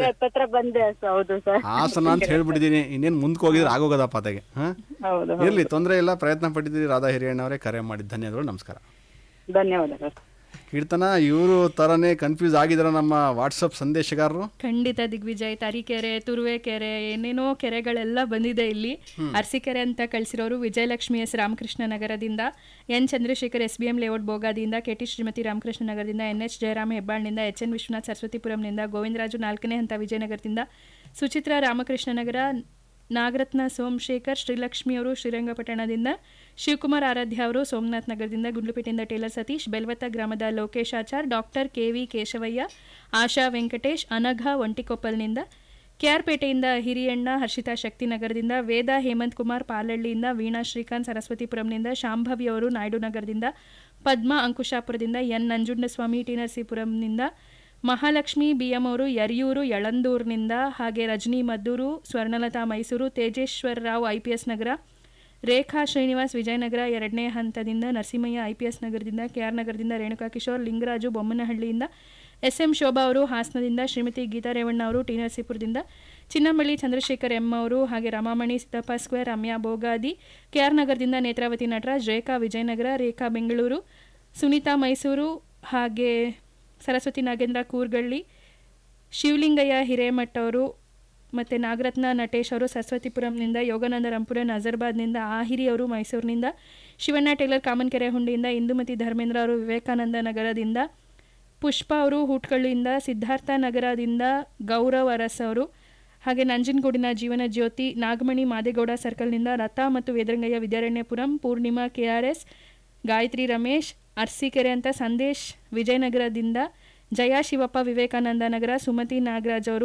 ಹಾಗೆ ಹತ್ತತ್ರ ಬಂದೆ ಸರ್ ಹೌದು ಸರ್ ಹಾಸನ ಅಂತ ಹೇಳ್ಬಿಟ್ಟಿದ್ದೀನಿ ಇನ್ನೇನು ಮುಂದಕ್ಕೆ ಹೋಗಿದ್ರೆ ಆಗೋಗದಪ್ಪ ಅತೆಗೆ ಹಾಂ ಹೌದು ಇರಲಿ ತೊಂದರೆ ಇಲ್ಲ ಪ್ರಯತ್ನ ಪಟ್ಟಿದ್ದೀರಿ ರಾಧಾ ಹಿರಿಯಣ್ಣವರೇ ಕರೆ ಮಾಡಿದ್ದು ಧನ್ಯವಾದಗಳು ನಮಸ್ಕಾರ ಧನ್ಯವಾದಗಳು ಕೀರ್ತನ ಇವರು ಥರನೇ ಕನ್ಫ್ಯೂಸ್ ಆಗಿದ್ದಾರೆ ನಮ್ಮ ವಾಟ್ಸಪ್ ಸಂದೇಶಗಾರರು ಖಂಡಿತ ದಿಗ್ವಿಜಯ್ ತರೀಕೆರೆ ತುರುವೇಕೆರೆ ಏನೇನೋ ಕೆರೆಗಳೆಲ್ಲ ಬಂದಿದೆ ಇಲ್ಲಿ ಅರಸೀಕೆರೆ ಅಂತ ಕಳಿಸಿರೋರು ವಿಜಯಲಕ್ಷ್ಮಿ ಎಸ್ ರಾಮಕೃಷ್ಣ ನಗರದಿಂದ N Chandrashekar S B M layout ಬೋಗಾದಿಂದ ಕೆಟಿ ಶ್ರೀಮತಿ ರಾಮಕೃಷ್ಣ ನಗರದಿಂದ ಎನ್ ಎಚ್ ಜಯರಾಮ್ ಹೆಬ್ಬಾಳ್ನಿಂದ ಎಚ್ ಎನ್ ವಿಶ್ವನಾಥ್ ಸರಸ್ವತಿಪುರಂನಿಂದ ಗೋವಿಂದರಾಜು ನಾಲ್ಕನೇ ಹಂತ ವಿಜಯನಗರದಿಂದ ಸುಚಿತ್ರಾ ರಾಮಕೃಷ್ಣ ನಗರ ನಾಗರತ್ನ ಸೋಮಶೇಖರ್ ಶ್ರೀಲಕ್ಷ್ಮಿ ಅವರು ಶ್ರೀರಂಗಪಟ್ಟಣದಿಂದ ಶಿವಕುಮಾರ್ ಆರಾಧ್ಯ ಅವರು ಸೋಮನಾಥ್ ನಗರದಿಂದ ಗುಂಡ್ಲುಪೇಟೆಯಿಂದ ಟೇಲರ್ ಸತೀಶ್ ಬೆಲ್ವತ್ತ ಗ್ರಾಮದ Lokesh Achar doctor K V Keshavaiah Asha Venkatesh Anagha ಒಂಟಿಕೊಪ್ಪಲ್ನಿಂದ ಕೆಆರ್ಪೇಟೆಯಿಂದ ಹಿರಿಯಣ್ಣ ಹರ್ಷಿತಾ ಶಕ್ತಿನಗರದಿಂದ ವೇದ ಹೇಮಂತ್ ಕುಮಾರ್ ಪಾಲಳ್ಳಿಯಿಂದ ವೀಣಾ ಶ್ರೀಕಾಂತ್ ಸರಸ್ವತಿಪುರಂನಿಂದ ಶಾಂಭವಿ ಅವರು ನಾಯ್ಡು ನಗರದಿಂದ ಪದ್ಮ ಅಂಕುಶಾಪುರದಿಂದ ಎನ್ ನಂಜುಂಡಸ್ವಾಮಿ ಟಿ ನರಸೀಪುರಂನಿಂದ ಮಹಾಲಕ್ಷ್ಮಿ ಬಿಎಂ ಅವರು ಯರಿಯೂರು ಯಳಂದೂರಿನಿಂದ ಹಾಗೆ Rajani Maddur Swarnalatha Mysuru Tejeshwara Rao I P S Nagara Rekha Srinivas Vijayanagar ಎರಡನೇ ಹಂತದಿಂದ ನರಸಿಂಹಯ್ಯ ಐ ಪಿ ಎಸ್ ನಗರದಿಂದ ಕೆಆರ್ ನಗರದಿಂದ ರೇಣುಕಾ ಕಿಶೋರ್ ಲಿಂಗರಾಜು ಬೊಮ್ಮನಹಳ್ಳಿಯಿಂದ ಎಸ್ ಎಂ ಶೋಭಾ ಅವರು ಹಾಸನದಿಂದ ಶ್ರೀಮತಿ ಗೀತಾ ರೇವಣ್ಣ ಅವರು ಟಿ ನರಸೀಪುರದಿಂದ ಚಿನ್ನಮಳ್ಳಿ ಚಂದ್ರಶೇಖರ್ ಎಂ ಅವರು ಹಾಗೆ ರಮಾಮಣಿ ಸಿದ್ದಪ್ಪ ಸ್ಕ್ವೇರ್ ರಮ್ಯಾ ಬೋಗಾದಿ ಕೆಆರ್ ನಗರದಿಂದ ನೇತ್ರಾವತಿ ನಟರಾಜ್ ರೇಖಾ ವಿಜಯನಗರ ರೇಖಾ ಬೆಂಗಳೂರು ಸುನೀತಾ ಮೈಸೂರು ಹಾಗೆ ಸರಸ್ವತಿ ನಾಗೇಂದ್ರ ಕೂರ್ಗಳ್ಳಿ ಶಿವಲಿಂಗಯ್ಯ ಹಿರೇಮಠ ಅವರು ಮತ್ತು ನಾಗರತ್ನ ನಟೇಶ್ ಅವರು ಸರಸ್ವತಿಪುರಂನಿಂದ ಯೋಗಾನಂದ ರಂಪುರ ನಜರ್ಬಾದ್ನಿಂದ ಆಹಿರಿ ಅವರು ಮೈಸೂರಿನಿಂದ ಶಿವಣ್ಣ ಟೇಲರ್ ಕಾಮನ್ಕೆರೆ ಹುಂಡಿಯಿಂದ ಇಂದುಮತಿ ಧರ್ಮೇಂದ್ರ ಅವರು ವಿವೇಕಾನಂದ ನಗರದಿಂದ ಪುಷ್ಪ ಅವರು ಹುಟ್ಕಳ್ಳಿಯಿಂದ ಸಿದ್ಧಾರ್ಥ ನಗರದಿಂದ ಗೌರವ್ ಅರಸ್ ಅವರು ಹಾಗೆ ನಂಜನಗೂಡಿನ ಜೀವನ ಜ್ಯೋತಿ ನಾಗಮಣಿ ಮಾದೇಗೌಡ ಸರ್ಕಲ್ನಿಂದ ಲತಾ ಮತ್ತು Vedarangaiah Vidyaranyapuram Poornima K R S Gayathri Ramesh Arsikere ಅಂತ ಸಂದೇಶ್ ವಿಜಯನಗರದಿಂದ ಜಯ ಶಿವಪ್ಪ ವಿವೇಕಾನಂದ ನಗರ ಸುಮತಿ ನಾಗರಾಜ್ ಅವರು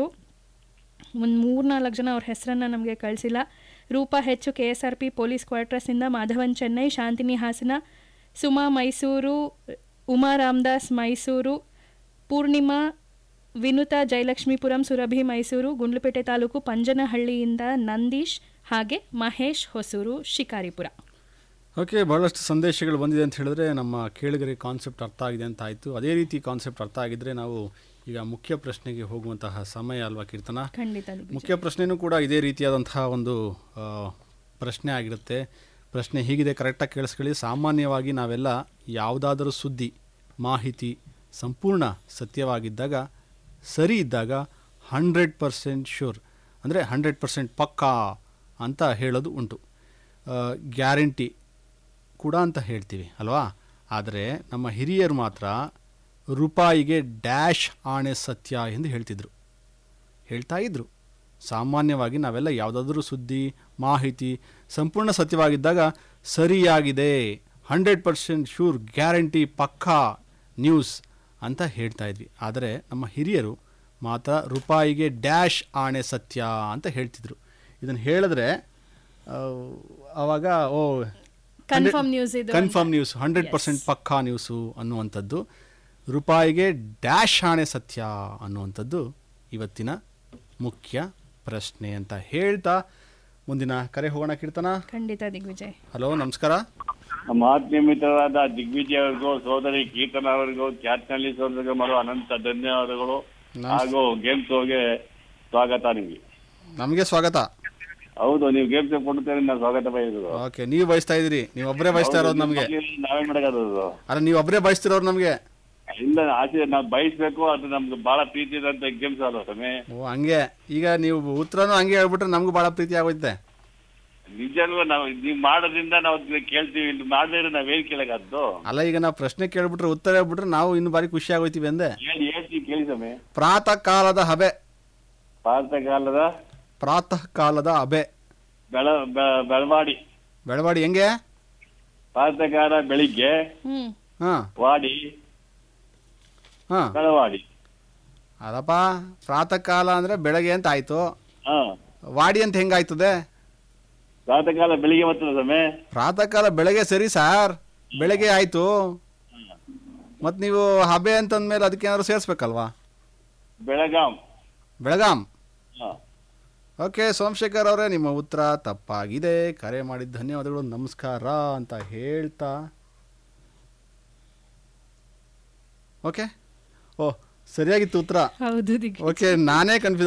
ಒಂದು ಮೂರ್ನಾಲ್ಕು ಜನ ಅವ್ರ ಹೆಸರನ್ನು ನಮಗೆ ಕಳಿಸಿಲ್ಲ ರೂಪಾ ಹೆಚ್ಚು K S R P police ಕ್ವಾರ್ಟರ್ಸಿಂದ ಮಾಧವನ್ ಚೆನ್ನೈ ಶಾಂತಿನಿ ಹಾಸನ ಸುಮಾ ಮೈಸೂರು ಉಮಾ ರಾಮದಾಸ್ ಮೈಸೂರು ಪೂರ್ಣಿಮಾ ವಿನುತಾ ಜಯಲಕ್ಷ್ಮೀಪುರಂ ಸುರಭಿ ಮೈಸೂರು ಗುಂಡ್ಲುಪೇಟೆ ತಾಲೂಕು ಪಂಜನಹಳ್ಳಿಯಿಂದ ನಂದೀಶ್ ಹಾಗೆ ಮಹೇಶ್ ಹೊಸೂರು ಶಿಕಾರಿಪುರ ಓಕೆ ಬಹಳಷ್ಟು ಸಂದೇಶಗಳು ಬಂದಿದೆ ಅಂತ ಹೇಳಿದ್ರೆ ನಮ್ಮ ಕೇಳಿಗರಿಗೆ ಕಾನ್ಸೆಪ್ಟ್ ಅರ್ಥ ಆಗಿದೆ ಅಂತ ಆಯಿತು ಅದೇ ರೀತಿ ಕಾನ್ಸೆಪ್ಟ್ ಅರ್ಥ ಆಗಿದ್ರೆ ನಾವು ಈಗ ಮುಖ್ಯ ಪ್ರಶ್ನೆಗೆ ಹೋಗುವಂತಹ ಸಮಯ ಅಲ್ವಾ ಕೀರ್ತನ ಖಂಡಿತ ದಿಗ್ವಿಜಯ್. ಮುಖ್ಯ ಪ್ರಶ್ನೆನೂ ಕೂಡ ಇದೇ ರೀತಿಯಾದಂತಹ ಒಂದು ಆ, ಪ್ರಶ್ನೆ ಆಗಿರುತ್ತೆ ಪ್ರಶ್ನೆ ಹೀಗಿದೆ ಕರೆಕ್ಟಾಗಿ ಕೇಳಿಸ್ಕೊಳ್ಳಿ ಸಾಮಾನ್ಯವಾಗಿ ನಾವೆಲ್ಲ ಯಾವುದಾದರೂ ಸುದ್ದಿ ಮಾಹಿತಿ ಸಂಪೂರ್ಣ ಸತ್ಯವಾಗಿದ್ದಾಗ ಸರಿ ಇದ್ದಾಗ ಹಂಡ್ರೆಡ್ ಪರ್ಸೆಂಟ್ ಶ್ಯೂರ್ ಅಂದರೆ ಹಂಡ್ರೆಡ್ ಪರ್ಸೆಂಟ್ ಪಕ್ಕಾ ಅಂತ ಹೇಳೋದು ಉಂಟು ಗ್ಯಾರಂಟಿ ಕೂಡ ಅಂತ ಹೇಳ್ತೀವಿ ಅಲ್ವಾ ಆದರೆ ನಮ್ಮ ಹಿರಿಯರು ಮಾತ್ರ ರೂಪಾಯಿಗೆ ಡ್ಯಾಶ್ ಆಣೆ ಸತ್ಯ ಎಂದು ಹೇಳ್ತಿದ್ರು ಹೇಳ್ತಾ ಇದ್ರು ಸಾಮಾನ್ಯವಾಗಿ ನಾವೆಲ್ಲ ಯಾವುದಾದ್ರೂ ಸುದ್ದಿ ಮಾಹಿತಿ ಸಂಪೂರ್ಣ ಸತ್ಯವಾಗಿದ್ದಾಗ ಸರಿಯಾಗಿದೆ ಹಂಡ್ರೆಡ್ ಪರ್ಸೆಂಟ್ ಶ್ಯೂರ್ ಗ್ಯಾರಂಟಿ ಪಕ್ಕಾ ನ್ಯೂಸ್ ಅಂತ ಹೇಳ್ತಾ ಇದ್ವಿ ಆದರೆ ನಮ್ಮ ಹಿರಿಯರು ಮಾತ್ರ ರೂಪಾಯಿಗೆ ಡ್ಯಾಶ್ ಆಣೆ ಸತ್ಯ ಅಂತ ಹೇಳ್ತಿದ್ರು ಇದನ್ನು ಹೇಳಿದ್ರೆ ಆ, ಆವಾಗ ಓ Confirm news ಇದು ಕನ್ಫರ್ಮ್ ನ್ಯೂಸ್ ಹಂಡ್ರೆಡ್ ಪರ್ಸೆಂಟ್ ಪಕ್ಕಾ ನ್ಯೂಸು ಅನ್ನುವಂಥದ್ದು ರೂಪಾಯಿಗೆ ಡ್ಯಾಶ್ ಆಣೆ ಸತ್ಯ ಅನ್ನುವಂಥದ್ದು ಇವತ್ತಿನ ಮುಖ್ಯ ಪ್ರಶ್ನೆ ಅಂತ ಹೇಳ್ತಾ ಮುಂದಿನ ಕರೆ ಹೋಗೋಣ ಕೀರ್ತನ ಖಂಡಿತ ದಿಗ್ವಿಜಯ್ ಹಲೋ ನಮಸ್ಕಾರ ನಮ್ಮ ಆತ್ಮೀಯ ಮಿತ್ರರಾದ ದಿಗ್ವಿಜಯ್ ಅವರಿಗೂ ಸೋದರಿ ಕೀರ್ತನ ಅವರಿಗೂ ಖ್ಯಾತನಹಳ್ಳಿ ಸೋದರಿಗೆ ಮಾಡೋ ಅನಂತ ಧನ್ಯವಾದಗಳು ಹಾಗೂ ಗೇಮ್ ಶೋಗೆ ಸ್ವಾಗತ ನಿಮಗೆ ನಮಗೆ ಸ್ವಾಗತ ಹೌದು ನೀವು ಗೇಮ್ ಶೋ ಕೊಡುತ್ತೇನೆ ನಾನು ಸ್ವಾಗತ ಬಯಸುದು ಓಕೆ ನೀವು ಬಯಸ್ತಾ ಇದ್ದೀರಿ ನೀವು ಒಬ್ಬರೇ ಬಯಸ್ತಾ ಇರೋದು ನಮಗೆ ನಾವೇ ಮಾಡಕ್ಕಾಗದು ಅಲ್ಲ ನೀವು ಒಬ್ಬರೇ ಬಯಸ್ತಿರೋರು ನಮಗೆ ಇಲ್ಲ ಆಸೆ ನಾವು ಬಯಸ್ಬೇಕು ಅದು ನಮ್ಗೆ ಬಹಳ ಪ್ರೀತಿ ಇದಂತ ಗೇಮ್ಸ್ ಅಲ್ವ ಸಮಯ ಓ ಹಂಗೆ ಈಗ ನೀವು ಉತ್ತರನೂ ಹಂಗೆ ಹೇಳ್ಬಿಟ್ರೆ ನಮಗೂ ಭಾಳ ಪ್ರೀತಿ ಆಗೋಯ್ತೆ ನಿಜಲ್ವ ನಾವು ನೀವು ಮಾಡೋದ್ರಿಂದ ನಾವು ಅದ್ನ ಕೇಳ್ತೀವಿ ಇಲ್ಲಿ ಮಾಡಿದ್ರೆ ನಾವೇನ್ ಕೇಳಕ್ಕಾದ್ದು ಅಲ್ಲ ಈಗ ನಾವು ಪ್ರಶ್ನೆ ಕೇಳ್ಬಿಟ್ರೆ ಉತ್ತರ ಹೇಳ್ಬಿಟ್ರೆ ನಾವು ಇನ್ನು ಬಾರಿ ಖುಷಿ ಆಗೋಯ್ತೀವಿ ಅಂದೆ ಹೇಳಿ ಹೇಳ್ತೀವಿ ಕೇಳಿ ಸಮಯ ಪ್ರಾತಃ ಕಾಲದ ಹಬೆ ಭಾರತ ಕಾಲದ ಪ್ರಾತಃ ಕಾಲದ ಹಬೆ ಬೆಳ ಬೆ- ಬೆಳವಾಡಿ ಬೆಳವಾಡಿ ಹೆಂಗೆ ಭಾರತ ಕಾಲ ಬೆಳಿಗ್ಗೆ ಹ್ಮ್ ಹಾಂ ವಾಡಿ ಹಾಂ ಬೆಳವಾಡಿ ಅದಪ್ಪ ಪ್ರಾತಃ ಕಾಲ ಅಂದರೆ ಬೆಳಗ್ಗೆ ಅಂತ ಆಯಿತು ಹಾ ವಾಡಿ ಅಂತ ಹೆಂಗಾಯ್ತದೆ ಪ್ರಾತಃ ಕಾಲ ಬೆಳಿಗ್ಗೆ ಬರ್ತದೆ ಸಮಯ ಪ್ರಾತಃ ಕಾಲ ಬೆಳಗ್ಗೆ ಸರಿ ಸರ್ ಬೆಳಗ್ಗೆ ಆಯಿತು ಮತ್ತು ನೀವು ಹಬೆ ಅಂತಂದ್ಮೇಲೆ ಅದಕ್ಕೇನಾದ್ರು ಸೇರಿಸ್ಬೇಕಲ್ವಾ ಬೆಳಗಾಂ ಬೆಳಗಾಂ ಹಾ ಓಕೆ ಸೋಮಶೇಖರ್ ಅವರೇ ನಿಮ್ಮ ಉತ್ತರ ತಪ್ಪಾಗಿದೆ ಕರೆ ಮಾಡಿದ ಧನ್ಯವಾದಗಳು ನಮಸ್ಕಾರ ಅಂತ ಹೇಳ್ತಾ ಓಕೆ ಓ ಸರಿಯಾಗಿತ್ತು ಉತ್ತರ ಹೌದು ದಿಗ್ ಓಕೆ ನಾನೇ ಕನ್ಫ್ಯೂಸ್